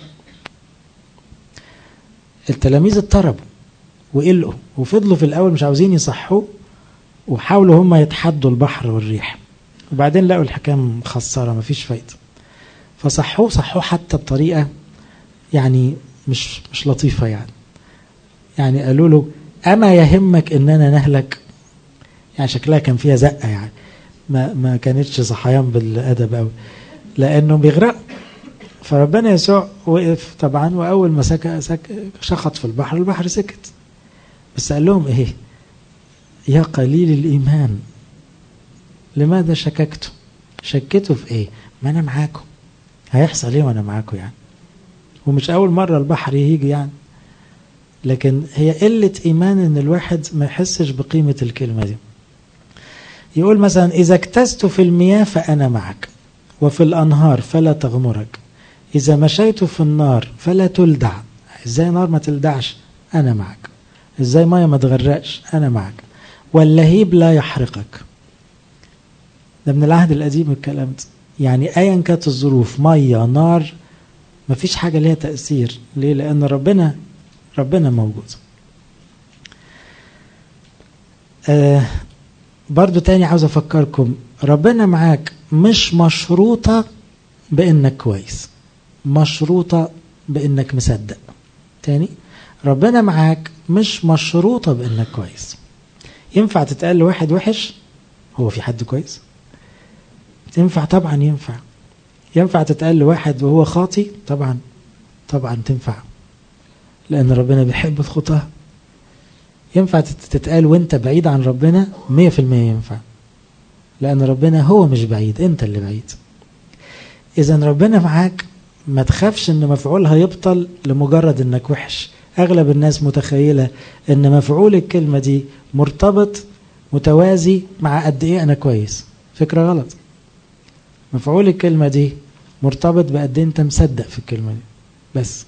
التلاميذ اضطربوا وقلقوا وفضلوا في الاول مش عاوزين يصحوه وحاولوا هم يتحدوا البحر والريح وبعدين لقوا الحكايه مخسره مفيش فايده فصحوه صحوه حتى بطريقه يعني مش مش لطيفه يعني يعني قالوا له اما يهمك اننا نهلك يعني شكلها كان فيها زقه يعني ما ما كانتش صحيان بالادب قوي لانه بيغرقوا فربنا يسوع وقف طبعا واول ما سك سك شخط في البحر البحر سكت بس قال لهم ايه يا قليل الايمان لماذا شككتوا شكيتوا في ايه ما انا معاكم هيحصل ايه وانا معاكم يعني ومش اول مره البحر يجي يعني لكن هي قله ايمان ان الواحد ما يحسش بقيمه الكلمه دي يقول مثلا اذا اكتست في المياه فانا معك وفي الأنهار فلا تغمرك إذا مشيت في النار فلا تلدع إزاي نار ما تلدعش أنا معك إزاي مية ما تغرقش أنا معك واللهيب لا يحرقك ده من العهد القديم الكلام ده يعني أيا كانت الظروف مية نار مفيش حاجة ليها تأثير ليه لأن ربنا ربنا موجود آه برضو تاني عاوز أفكركم ربنا معاك مش مشروطة بإنك كويس مشروطة بإنك مصدق تاني ربنا معاك مش مشروطة بإنك كويس ينفع تتقال لواحد وحش هو في حد كويس تنفع طبعا ينفع ينفع تتقال لواحد وهو خاطي طبعا طبعا تنفع لأن ربنا بيحب الخطاة ينفع تتقال وانت بعيد عن ربنا مية في المية ينفع لأن ربنا هو مش بعيد انت اللي بعيد إذا ربنا معاك ما تخافش ان مفعولها يبطل لمجرد انك وحش اغلب الناس متخيلة ان مفعول الكلمة دي مرتبط متوازي مع قد ايه انا كويس فكرة غلط مفعول الكلمة دي مرتبط بقد ايه انت مصدق في الكلمة دي بس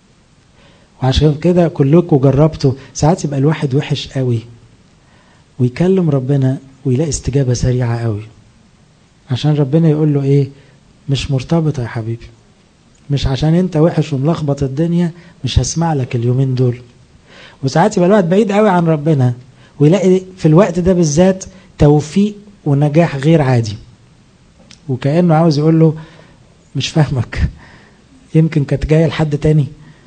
وعشان كده كلكم جربتوا ساعات يبقى الواحد وحش قوي ويكلم ربنا ويلاقي استجابة سريعة قوي عشان ربنا يقول له ايه مش مرتبطة يا حبيبي مش عشان انت وحش وملخبط الدنيا مش هسمع لك اليومين دول وساعات يبقى الواحد بعيد قوي عن ربنا ويلاقي في الوقت ده بالذات توفيق ونجاح غير عادي وكأنه عاوز يقول له مش فاهمك يمكن كانت جاية لحد تاني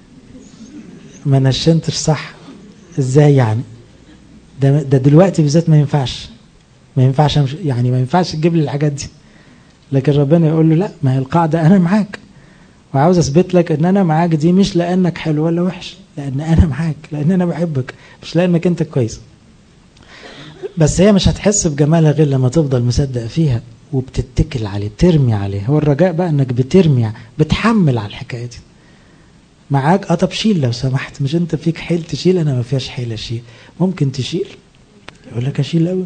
ما نشنتش صح ازاي يعني ده, ده دلوقتي بالذات ما ينفعش ما ينفعش يعني ما ينفعش تجيب لي الحاجات دي لكن ربنا يقول له لا ما هي القاعدة أنا معاك وعاوز أثبت لك إن أنا معاك دي مش لأنك حلو ولا وحش لأن أنا معاك لأن أنا بحبك مش لأنك أنت كويس بس هي مش هتحس بجمالها غير لما تفضل مصدق فيها وبتتكل عليه ترمي عليه هو الرجاء بقى انك بترمي بتحمل على الحكايه دي معاك اه طب شيل لو سمحت مش انت فيك حيل تشيل انا ما فيهاش حيل اشيل ممكن تشيل يقول لك اشيل قوي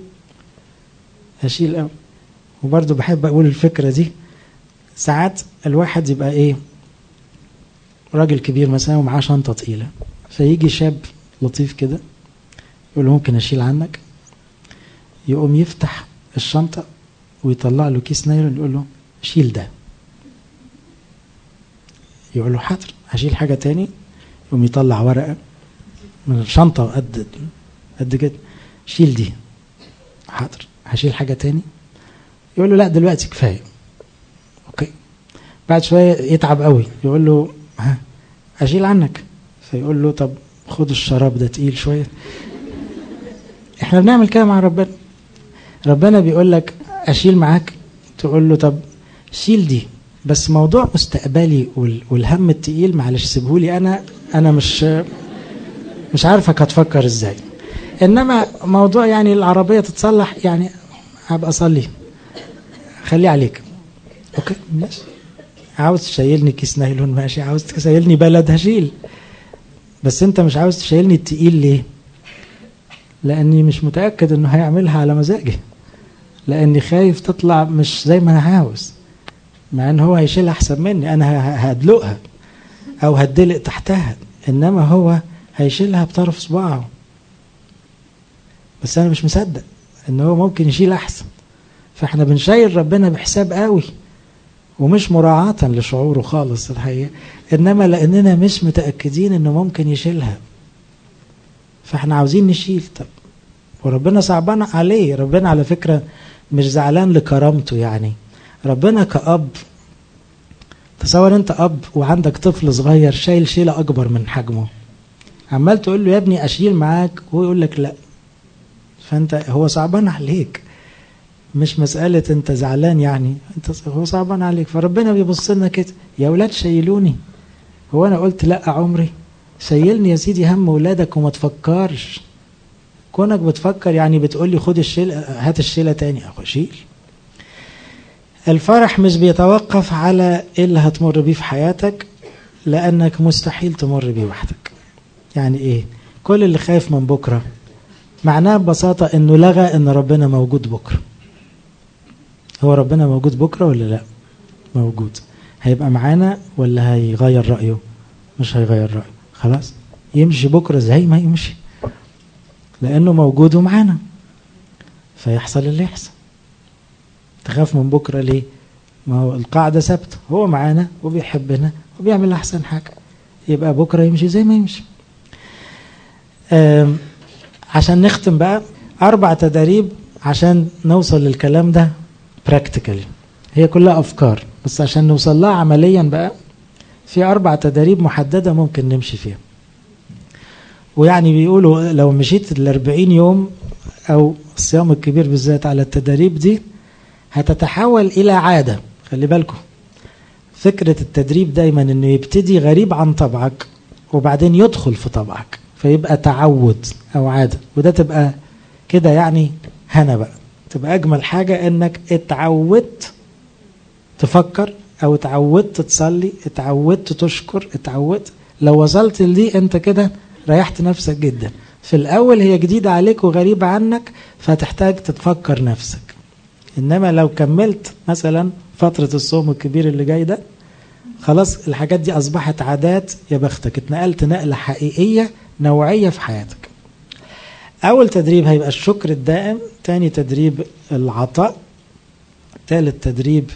اشيل قوي وبرضه بحب اقول الفكره دي ساعات الواحد يبقى ايه راجل كبير مثلا ومعاه شنطه تقيله فيجي شاب لطيف كده يقول له ممكن اشيل عنك يقوم يفتح الشنطه ويطلع له كيس نايلون يقول له شيل ده يقول له حاضر هشيل حاجة تاني يقوم يطلع ورقة من الشنطة قد قد كده شيل دي حاضر هشيل حاجة تاني يقول له لا دلوقتي كفاية اوكي بعد شوية يتعب قوي يقول له ها اشيل عنك فيقول له طب خد الشراب ده تقيل شوية احنا بنعمل كده مع ربنا ربنا بيقول لك اشيل معاك تقول له طب شيل دي بس موضوع مستقبلي والهم التقيل معلش سيبهولي انا انا مش مش عارفك هتفكر ازاي انما موضوع يعني العربيه تتصلح يعني هبقى اصلي خليه عليك اوكي ماشي عاوز تشيلني كيس نايلون ماشي عاوز تشيلني بلد هشيل بس انت مش عاوز تشيلني التقيل ليه لاني مش متاكد انه هيعملها على مزاجي لاني خايف تطلع مش زي ما انا عاوز مع ان هو هيشيلها احسن مني انا هدلقها او هدلق تحتها انما هو هيشيلها بطرف صباعه بس انا مش مصدق ان هو ممكن يشيل احسن فاحنا بنشيل ربنا بحساب قوي ومش مراعاة لشعوره خالص الحقيقة انما لاننا مش متأكدين انه ممكن يشيلها فاحنا عاوزين نشيل طب وربنا صعبان عليه ربنا على فكرة مش زعلان لكرامته يعني ربنا كأب تصور انت اب وعندك طفل صغير شايل شيلة اكبر من حجمه عمال تقول له يا ابني اشيل معاك وهو يقول لك لا فانت هو صعبان عليك مش مسألة انت زعلان يعني انت هو صعبان عليك فربنا بيبص لنا كده يا اولاد شيلوني هو انا قلت لا عمري شيلني يا سيدي هم ولادك وما تفكرش كونك بتفكر يعني بتقول لي خد الشيلة هات الشيلة تاني اخو شيل الفرح مش بيتوقف على ايه اللي هتمر بيه في حياتك لانك مستحيل تمر بيه وحدك يعني ايه كل اللي خايف من بكرة معناه ببساطة انه لغى ان ربنا موجود بكرة هو ربنا موجود بكرة ولا لا موجود هيبقى معانا ولا هيغير رأيه مش هيغير رأيه خلاص يمشي بكرة زي ما يمشي لأنه موجود ومعانا فيحصل اللي يحصل تخاف من بكرة ليه ما هو القاعدة ثابتة هو معانا وبيحبنا وبيعمل أحسن حاجة يبقى بكرة يمشي زي ما يمشي عشان نختم بقى أربع تدريب عشان نوصل للكلام ده براكتيكالي هي كلها أفكار بس عشان نوصل لها عمليا بقى في أربع تدريب محددة ممكن نمشي فيها ويعني بيقولوا لو مشيت الأربعين يوم أو الصيام الكبير بالذات على التدريب دي هتتحول إلى عادة خلي بالكم فكرة التدريب دايما انه يبتدي غريب عن طبعك وبعدين يدخل في طبعك فيبقى تعود او عادة وده تبقى كده يعني هنا بقى تبقى اجمل حاجة انك اتعودت تفكر او اتعودت تصلي اتعودت تشكر اتعودت لو وصلت لدي انت كده ريحت نفسك جدا في الاول هي جديدة عليك وغريبة عنك فتحتاج تتفكر نفسك انما لو كملت مثلا فترة الصوم الكبير اللي جاي ده خلاص الحاجات دي أصبحت عادات يا بختك اتنقلت نقلة حقيقية نوعية في حياتك أول تدريب هيبقى الشكر الدائم تاني تدريب العطاء ثالث تدريب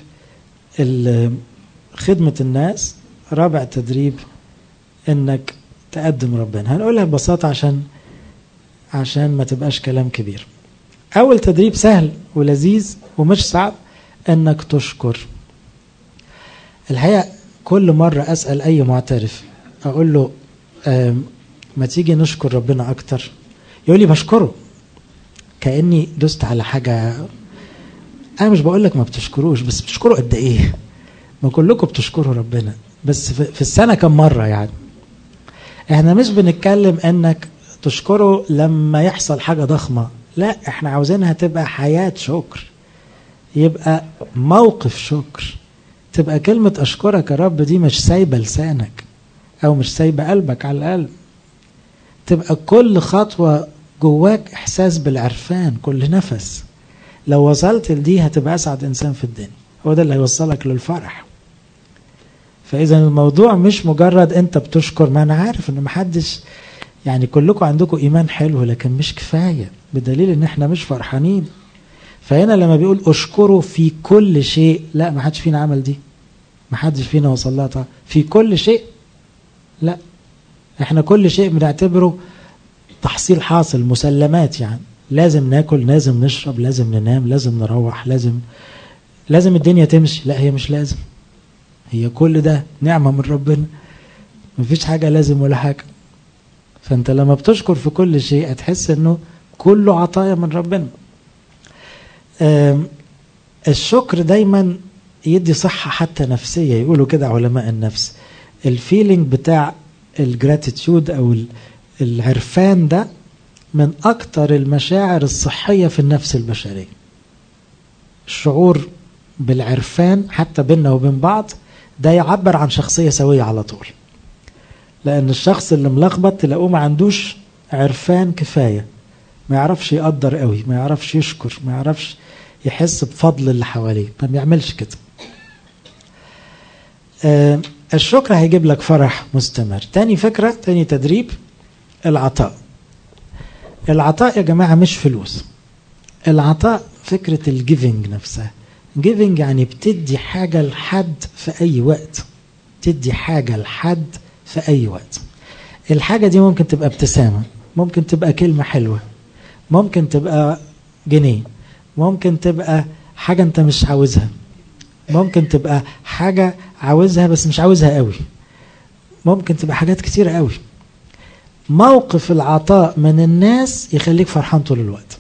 خدمة الناس رابع تدريب انك تقدم ربنا هنقولها ببساطة عشان عشان ما تبقاش كلام كبير أول تدريب سهل ولذيذ ومش صعب انك تشكر الحقيقة كل مرة أسأل أي معترف أقول له ما تيجي نشكر ربنا أكتر يقول لي بشكره كأني دست على حاجة أنا مش بقول لك ما بتشكروش بس بتشكروا قد إيه ما كلكم بتشكروا ربنا بس في السنة كم مرة يعني احنا مش بنتكلم انك تشكره لما يحصل حاجة ضخمة لا احنا عاوزينها تبقى حياة شكر يبقى موقف شكر تبقى كلمة أشكرك يا رب دي مش سايبة لسانك أو مش سايبة قلبك على القلب تبقى كل خطوة جواك إحساس بالعرفان كل نفس لو وصلت لدي هتبقى أسعد إنسان في الدنيا هو ده اللي هيوصلك للفرح فإذا الموضوع مش مجرد أنت بتشكر ما أنا عارف إن محدش يعني كلكم عندكم إيمان حلو لكن مش كفاية بدليل إن إحنا مش فرحانين فهنا لما بيقول اشكروا في كل شيء لا ما حدش فينا عمل دي ما حدش فينا وصل لها طبعا. في كل شيء لا احنا كل شيء بنعتبره تحصيل حاصل مسلمات يعني لازم ناكل لازم نشرب لازم ننام لازم نروح لازم لازم الدنيا تمشي لا هي مش لازم هي كل ده نعمة من ربنا مفيش حاجة لازم ولا حاجة فانت لما بتشكر في كل شيء هتحس انه كله عطايا من ربنا الشكر دايما يدي صحة حتى نفسية يقولوا كده علماء النفس الفيلينج بتاع الجراتيتيود او العرفان ده من اكتر المشاعر الصحية في النفس البشرية الشعور بالعرفان حتى بيننا وبين بعض ده يعبر عن شخصية سوية على طول لأن الشخص اللي ملخبط تلاقوه ما عندوش عرفان كفاية ما يعرفش يقدر قوي ما يعرفش يشكر ما يعرفش يحس بفضل اللي حواليه ما بيعملش كده آه الشكر هيجيب لك فرح مستمر تاني فكرة تاني تدريب العطاء العطاء يا جماعة مش فلوس العطاء فكرة الجيفنج نفسها جيفنج يعني بتدي حاجة لحد في أي وقت تدي حاجة لحد في أي وقت الحاجة دي ممكن تبقى ابتسامة ممكن تبقى كلمة حلوة ممكن تبقى جنيه ممكن تبقى حاجة انت مش عاوزها ممكن تبقى حاجة عاوزها بس مش عاوزها قوي ممكن تبقى حاجات كتيرة قوي موقف العطاء من الناس يخليك فرحان طول الوقت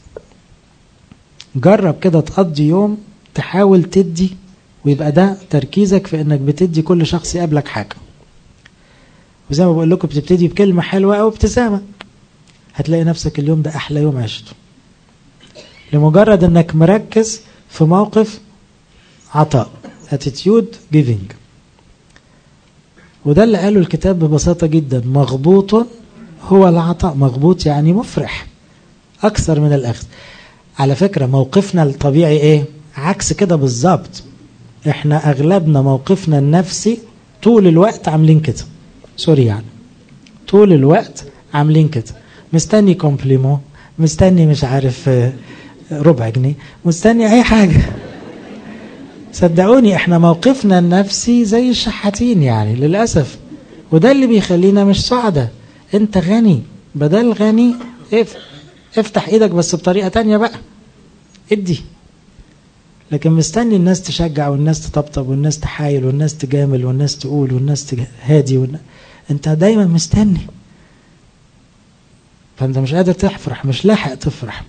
جرب كده تقضي يوم تحاول تدي ويبقى ده تركيزك في انك بتدي كل شخص يقابلك حاجة وزي ما بقول لكم بتبتدي بكلمة حلوة او ابتسامة هتلاقي نفسك اليوم ده احلى يوم عشته لمجرد انك مركز في موقف عطاء attitude giving وده اللي قاله الكتاب ببساطة جدا مغبوط هو العطاء مغبوط يعني مفرح أكثر من الأخذ على فكرة موقفنا الطبيعي إيه عكس كده بالظبط احنا اغلبنا موقفنا النفسي طول الوقت عاملين كده سوري يعني طول الوقت عاملين كده مستني كومبليمون مستني مش عارف ربع جنيه مستني اي حاجة صدقوني احنا موقفنا النفسي زي الشحاتين يعني للأسف وده اللي بيخلينا مش سعداء انت غني بدل غني اف افتح ايدك بس بطريقة تانية بقى ادي لكن مستني الناس تشجع والناس تطبطب والناس تحايل والناس تجامل والناس تقول والناس تهادي والناس انت دايما مستني فانت مش قادر تفرح مش لاحق تفرح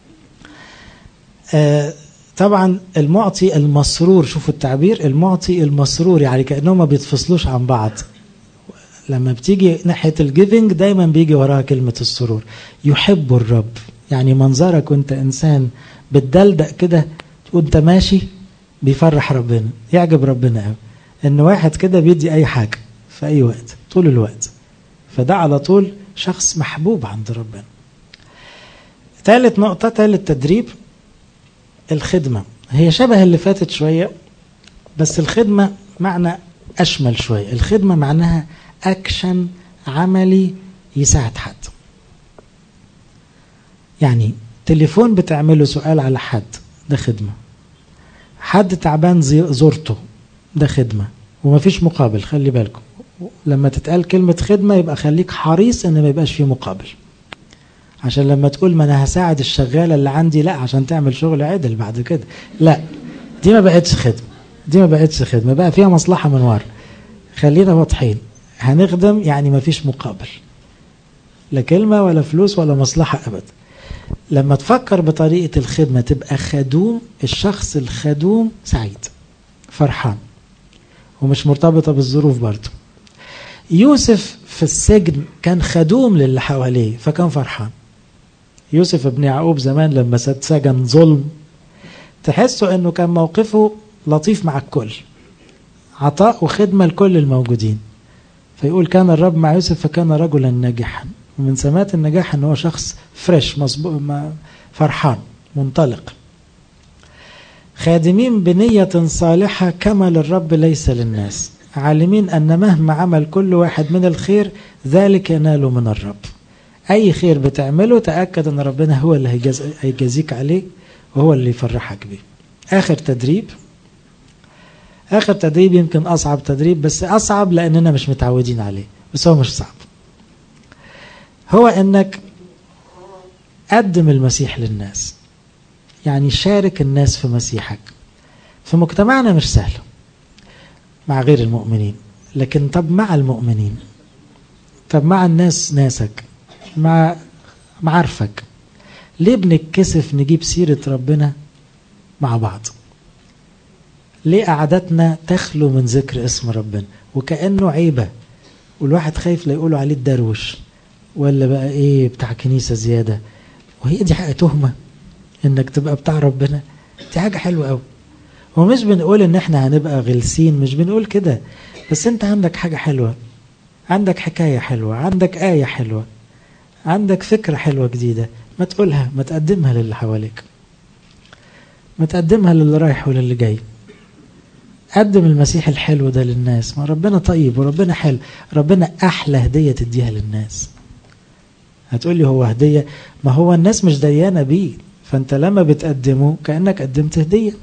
آه طبعا المعطي المسرور شوفوا التعبير المعطي المسرور يعني كانهم ما بيتفصلوش عن بعض لما بتيجي ناحيه الجيفنج دايما بيجي وراها كلمه السرور يحب الرب يعني منظرك وانت انسان بتدلدق كده وانت ماشي بيفرح ربنا يعجب ربنا قوي ان واحد كده بيدي اي حاجه في اي وقت طول الوقت فده على طول شخص محبوب عند ربنا ثالث نقطه ثالث تدريب الخدمه هي شبه اللي فاتت شويه بس الخدمه معنى اشمل شويه الخدمه معناها اكشن عملي يساعد حد يعني تليفون بتعمله سؤال على حد ده خدمة حد تعبان زرته ده خدمة ومفيش مقابل خلي بالكم لما تتقال كلمة خدمة يبقى خليك حريص ان ما يبقاش فيه مقابل عشان لما تقول ما انا هساعد الشغالة اللي عندي لا عشان تعمل شغل عدل بعد كده لا دي ما بقتش خدمة دي ما بقتش خدمة بقى فيها مصلحة من ورا خلينا واضحين هنخدم يعني ما فيش مقابل لا كلمة ولا فلوس ولا مصلحة أبدا لما تفكر بطريقة الخدمة تبقى خدوم الشخص الخدوم سعيد فرحان ومش مرتبطة بالظروف برضه يوسف في السجن كان خدوم للي حواليه فكان فرحان يوسف ابن يعقوب زمان لما سجن ظلم تحسوا انه كان موقفه لطيف مع الكل عطاء وخدمة لكل الموجودين فيقول كان الرب مع يوسف فكان رجلا ناجحا ومن سمات النجاح ان هو شخص فريش فرحان منطلق خادمين بنية صالحة كما للرب ليس للناس عالمين أن مهما عمل كل واحد من الخير ذلك يناله من الرب أي خير بتعمله تأكد أن ربنا هو اللي هيجازيك عليه وهو اللي يفرحك بيه آخر تدريب آخر تدريب يمكن أصعب تدريب بس أصعب لأننا مش متعودين عليه بس هو مش صعب هو أنك قدم المسيح للناس يعني شارك الناس في مسيحك في مجتمعنا مش سهل مع غير المؤمنين لكن طب مع المؤمنين طب مع الناس ناسك مع معارفك ليه بنتكسف نجيب سيرة ربنا مع بعض ليه قعدتنا تخلو من ذكر اسم ربنا وكأنه عيبة والواحد خايف لا يقولوا عليه الدروش ولا بقى ايه بتاع كنيسة زيادة وهي دي حاجة تهمة انك تبقى بتاع ربنا دي حاجة حلوة قوي ومش بنقول ان احنا هنبقى غلسين مش بنقول كده بس انت عندك حاجة حلوة عندك حكاية حلوة عندك آية حلوة عندك فكرة حلوة جديدة ما تقولها ما تقدمها للي حواليك ما تقدمها للي رايح وللي جاي قدم المسيح الحلو ده للناس ما ربنا طيب وربنا حلو ربنا أحلى هدية تديها للناس هتقول لي هو هدية ما هو الناس مش ديانة بيه فانت لما بتقدمه كأنك قدمت هدية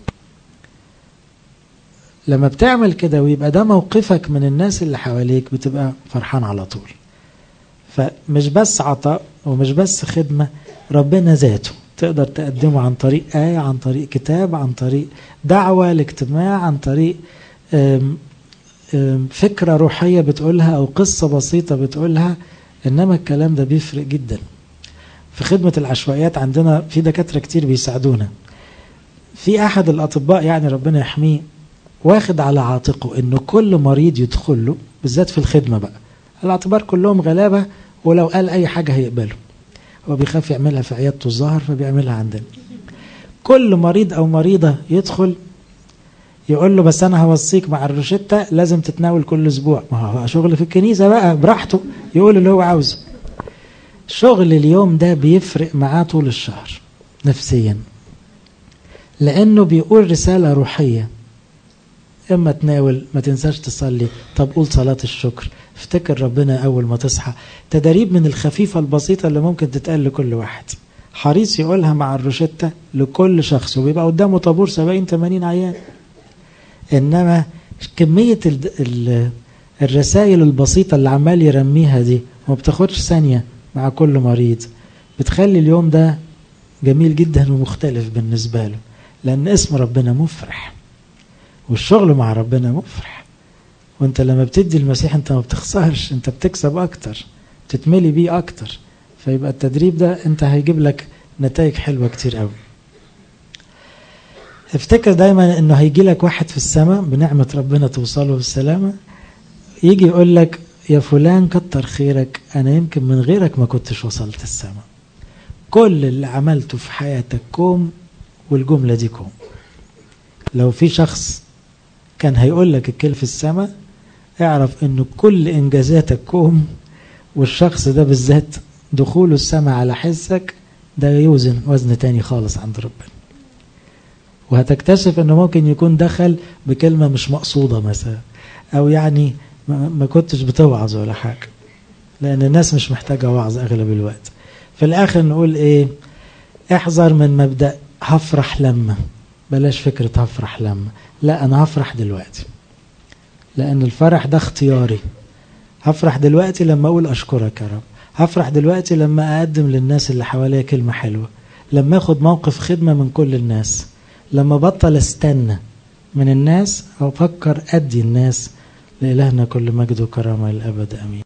لما بتعمل كده ويبقى ده موقفك من الناس اللي حواليك بتبقى فرحان على طول فمش بس عطاء ومش بس خدمة ربنا ذاته تقدر تقدمه عن طريق آية عن طريق كتاب عن طريق دعوة لاجتماع عن طريق أم أم فكرة روحية بتقولها أو قصة بسيطة بتقولها إنما الكلام ده بيفرق جدا في خدمة العشوائيات عندنا في دكاترة كتير بيساعدونا في أحد الأطباء يعني ربنا يحميه واخد على عاتقه إنه كل مريض يدخل له بالذات في الخدمة بقى الاعتبار كلهم غلابة ولو قال أي حاجة هيقبله هو بيخاف يعملها في عيادته الظاهر فبيعملها عندنا كل مريض أو مريضة يدخل يقول له بس أنا هوصيك مع الروشتة لازم تتناول كل أسبوع ما هو شغل في الكنيسة بقى براحته يقول اللي هو عاوزه شغل اليوم ده بيفرق معاه طول الشهر نفسيا لأنه بيقول رسالة روحية اما تناول ما تنساش تصلي طب قول صلاة الشكر افتكر ربنا اول ما تصحى تدريب من الخفيفة البسيطة اللي ممكن تتقال لكل واحد حريص يقولها مع الروشتة لكل شخص وبيبقى قدامه طابور 70 80 عيان انما كمية ال ال الرسائل البسيطة اللي عمال يرميها دي وما بتاخدش ثانية مع كل مريض بتخلي اليوم ده جميل جدا ومختلف بالنسبة له لأن اسم ربنا مفرح والشغل مع ربنا مفرح وانت لما بتدي المسيح انت ما بتخسرش انت بتكسب اكتر بتتملي بيه اكتر فيبقى التدريب ده انت هيجيب لك نتائج حلوة كتير قوي افتكر دايما انه هيجي لك واحد في السماء بنعمة ربنا توصله بالسلامة يجي يقول لك يا فلان كتر خيرك انا يمكن من غيرك ما كنتش وصلت السماء كل اللي عملته في حياتك كوم والجملة دي كوم لو في شخص كان هيقول لك الكل في السماء اعرف انه كل انجازاتك كوم والشخص ده بالذات دخوله السماء على حسك ده يوزن وزن تاني خالص عند ربنا وهتكتشف انه ممكن يكون دخل بكلمة مش مقصودة مثلا او يعني ما كنتش بتوعظ ولا حاجة لان الناس مش محتاجة وعظ اغلب الوقت في الاخر نقول ايه احذر من مبدأ هفرح لما بلاش فكرة هفرح لما لا انا هفرح دلوقتي لان الفرح ده اختياري هفرح دلوقتي لما اقول اشكرك يا رب هفرح دلوقتي لما اقدم للناس اللي حواليا كلمة حلوة لما اخد موقف خدمة من كل الناس لما بطل استنى من الناس او افكر ادي الناس لإلهنا كل مجد وكرامة للأبد أمين